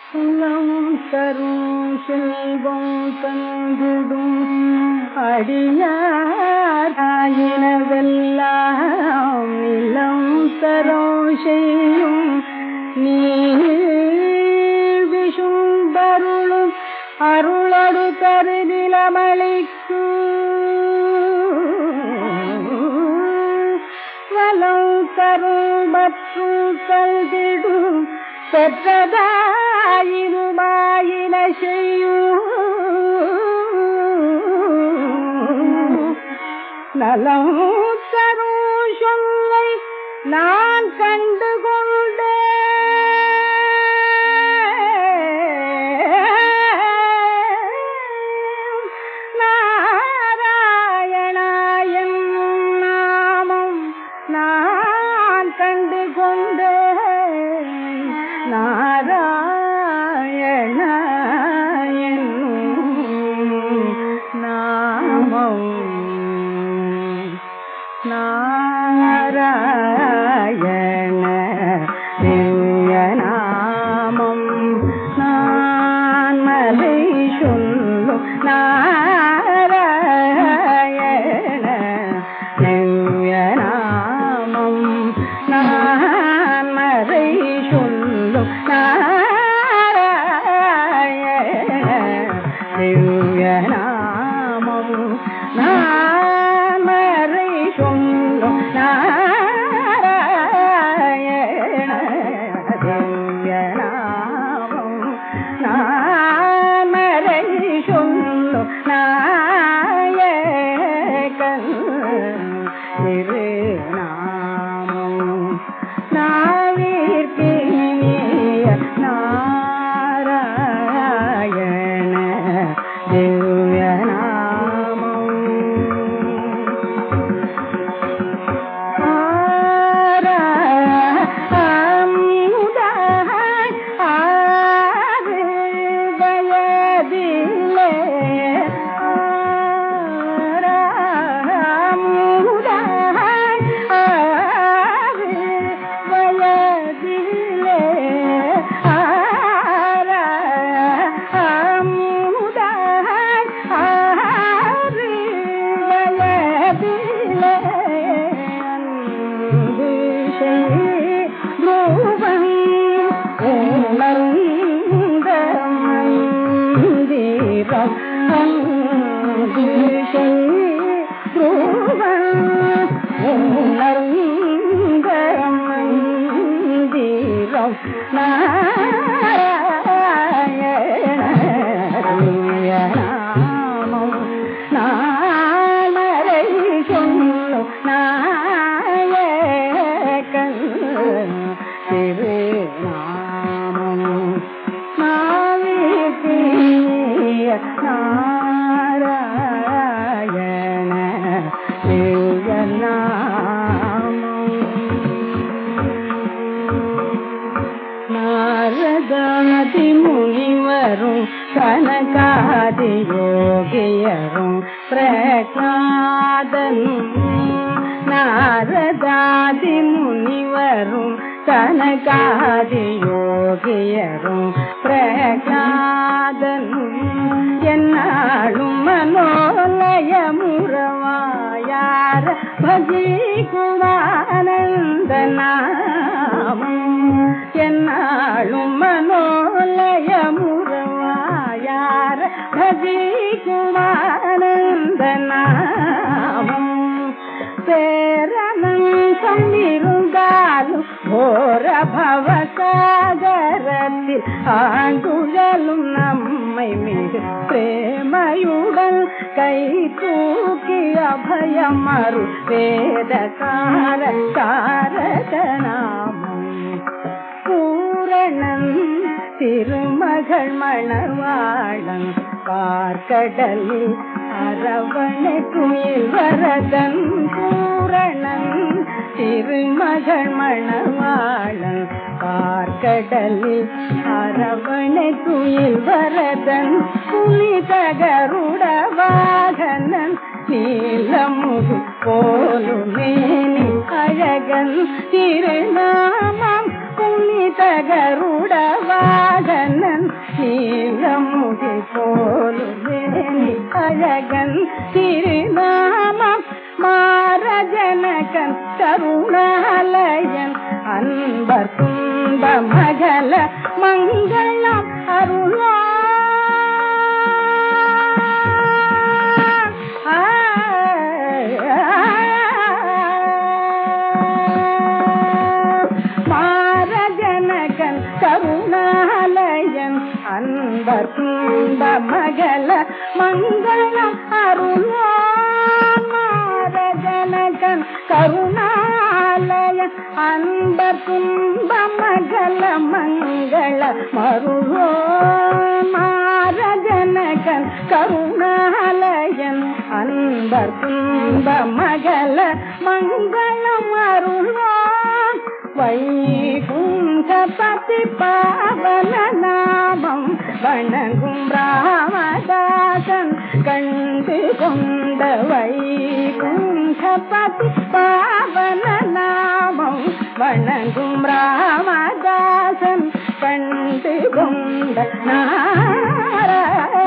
உள்ளம் தரும் செல்வம் தந்திடும் அடியாயினவெல்லாம் நிலம் தரும் செய்யும் நீள் விஷும்பருளும் அருளடு தருநிலமளிக்கும் வலம் தரும் மற்றும் கல்விடும் பெற்றதாயிருமாயின செய்யும் நலம் தரும் சொல்லை நான் கண்டு கொண்டேன் நாராயணாயன் நாமம் நான் கண்டு கொண்டேன் நாராயணாயன் நாமம் நாராயண திவ்ய நாமம் நான் மலை சொல்லும் நாராயண திவ்ய நாமம் நான் மறை சொல்லும் நாராயண திவ்ய நாமம் நான் மறை சொல்லும் நாராயண திவ்ய நாமம் நான் மறை சொல்லும் நாயகன் திருநாமம் நாவிற்கினிய நாராயண திவ்ய நாமம் ஆராமுதாய் ஆறு வயதிலே ஆராமுதாய் ஆறு வயதிலே ஆராமுதாய் ஆறு வயதிலே அன்பு செய் துருவன் உணர்ந்த மந்திரம் அன்பு செய் துருவன் உணர்ந்த மந்திரம் நாராயண நாமம் நாமரை சொல்லும் நாயகன் திருநாமம் நாவிற்கிய நாராயண திவ்ய நாமம் நாரதாதி முனிவரும் கனகாதி யோகியரும் பிரகலாதனும் நாரதாதி முனிவரும் கனகாதி யோகியரும் பிரகலாதனும் என்னாலும் மனோலய முறவாயார பஜி குமானந்த நாமம் என்னாலும் மனோலய முறவாயார பஜி குமானந்த நாமம் பேரனம் கொண்டிருந்தாலும் ஓர பவசாகரத்தில் ஆண்டுழலும் நம்மை மிக பிரேமையுடன் கை தூக்கி அபயம் மறு வேதகார காரக நாமம் பூரணன் திருமகள் மணவாளன் பார்க்கடலில் அரவணை குயில் வரதன் பூரணன் திருமகள் மணவாளன் பார்க்கடலில் அரவணை குயில் வரதன் புனிதகருட வாகனன் நீலமுகு போலுமேனி அழகன் திருநாமம் புனிதகருட வாகனன் போலுமே அழகன் திருநாமம் மாரஜனகன் கருணாலயன் அன்பர் துன்ப மகள மங்களம் அருளா மாரஜனகன் கருணாலயன் அன்பர் துன்ப மகள மங்களம் அருளா மாரஜனகன் கருணாலயன் அன்பர் துன்ப மகள மங்கள மருளோ மாரஜனகன் கருணாலயன் அன்பர் துன்ப மகள மங்களம் அருளோ வைகுண்டபதி பாவன நாமம் வணங்கும் ராமதாசன் கண்டு கொண்ட வைகுண்டபதி பாவன நாமம் வணங்கும் ராமதாசன் கண்டு கொண்ட நாராயண